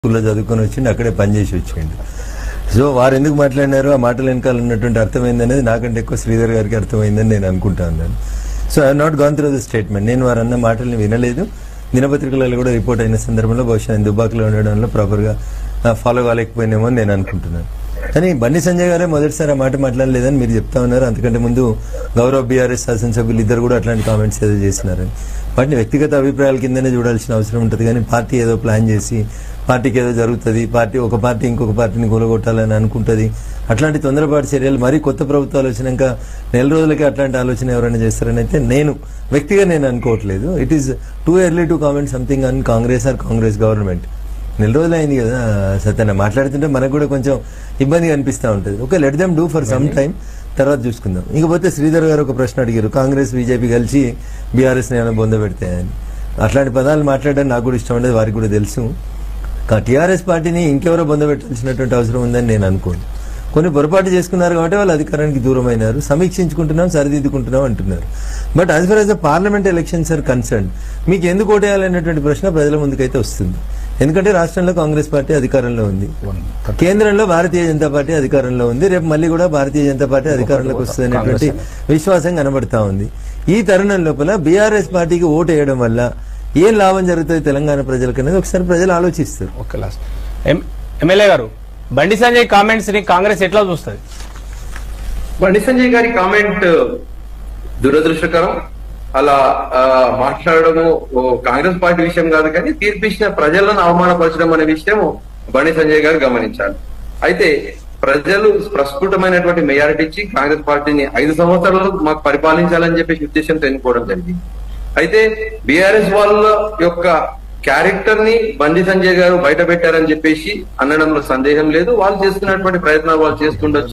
స్కూల్లో చదువుకొని వచ్చిండు అక్కడే పనిచేసి వచ్చిండు సో వారు ఎందుకు మాట్లాడినారు ఆ మాటల వెనకాల ఉన్నటువంటి అర్థమైంది అనేది నాకంటే ఎక్కువ శ్రీధర్ గారికి అర్థమైందని నేను అనుకుంటా ఉన్నాను so I not gone through the statement నేను వారు అన్న మాటల్ని వినలేదు దినపత్రికలలో కూడా రిపోర్ట్ అయిన సందర్భంలో బహుశా నేను దుబాకులో ఉండడంలో ప్రాపర్గా ఫాలో కాలేకపోయినేమో అని నేను అనుకుంటున్నాను కానీ బండి సంజయ్ గారే మొదటిసారి ఆ మాట మాట్లాడలేదని మీరు చెప్తా ఉన్నారు అంతకంటే ముందు గౌరవ్ బీఆర్ఎస్ శాసనసభ్యులు ఇద్దరు కూడా అట్లాంటి కామెంట్స్ ఏదో చేసినారని వాటిని వ్యక్తిగత అభిప్రాయాల కిందనే చూడాల్సిన అవసరం ఉంటుంది కానీ పార్టీ ఏదో ప్లాన్ చేసి పార్టీకి ఏదో జరుగుతుంది పార్టీ ఒక పార్టీ ఇంకొక పార్టీని కూలగొట్టాలని అనుకుంటుంది అట్లాంటి తొందరపాటు చర్యలు మరీ కొత్త ప్రభుత్వాలు వచ్చినాక నెల రోజులకి అట్లాంటి ఆలోచన ఎవరైనా చేస్తారని అయితే నేను వ్యక్తిగా నేను అనుకోవట్లేదు it is too early to comment something on Congress or Congress government నెల రోజులు అయింది కదా సత్యన మాట్లాడుతుంటే మనకు కూడా కొంచెం ఇబ్బందిగా అనిపిస్తూ ఉంటుంది okay let them do for some time తర్వాత చూసుకుందాం ఇకపోతే శ్రీధర్ గారు ఒక ప్రశ్న అడిగారు కాంగ్రెస్ బీజేపీ కలిసి బీఆర్ఎస్ ఏమైనా బొంద పెడతాయని అట్లాంటి పదాలు మాట్లాడడం నాకు కూడా ఇష్టం ఉండేది వారికి కూడా తెలుసు టీఆర్ఎస్ పార్టీని ఇంకెవరో బొంద పెట్టాల్సినటువంటి అవసరం ఉందని నేను అనుకోను కొన్ని పొరపాటు చేసుకున్నారు కాబట్టి వాళ్ళు అధికారానికి దూరమైనారు సమీక్షించుకుంటున్నాం సరిదిద్దుకుంటున్నాం అంటున్నారు but as far as the parliament elections are concern మీకు ఎందుకు ఓటేయాలనేటువంటి ప్రశ్న ప్రజల ముందుకైతే వస్తుంది ఎందుకంటే రాష్ట్రంలో కాంగ్రెస్ పార్టీ అధికారంలో ఉంది కేంద్రంలో భారతీయ జనతా పార్టీ అధికారంలో ఉంది రేపు మళ్ళీ కూడా భారతీయ జనతా పార్టీ అధికారంలోకి వస్తుంది అనేటువంటి విశ్వాసం కనబడతా ఉంది ఈ తరుణం లోపల బీఆర్ఎస్ పార్టీకి ఓటు వేయడం వల్ల ఏం లాభం జరుగుతుంది తెలంగాణ ప్రజలకు అనేది ఒకసారి ప్రజలు ఆలోచిస్తారు ఓకే లాస్ట్ ఎం- ఎమ్మెల్యే గారు బండి సంజయ్ కామెంట్స్ ని కాంగ్రెస్ ఎట్లా చూస్తుంది బండి సంజయ్ గారి కామెంట్ దురదృష్టకరం అలా ఆ, మాట్లాడడము ఓ కాంగ్రెస్ పార్టీ విషయం కాదు కానీ తీర్పిచ్చిన ప్రజలను అవమానపరచడం అనే విషయం బండి సంజయ్ గారు గమనించాలి అయితే ప్రజలు ప్రస్ఫుటమైనటువంటి మెజారిటీ ఇచ్చి కాంగ్రెస్ పార్టీని ఐదు సంవత్సరాలు మాకు పరిపాలించాలని చెప్పేసి ఉద్దేశంతో ఎన్నుకోవడం జరిగింది అయితే బీఆర్ఎస్ వాళ్ళ యొక్క క్యారెక్టర్ ని బండి సంజయ్ గారు బయట పెట్టారని చెప్పేసి అనడంలో సందేహం లేదు వాళ్ళు చేస్తున్నటువంటి ప్రయత్నాలు వాళ్ళు చేస్తుండొచ్చు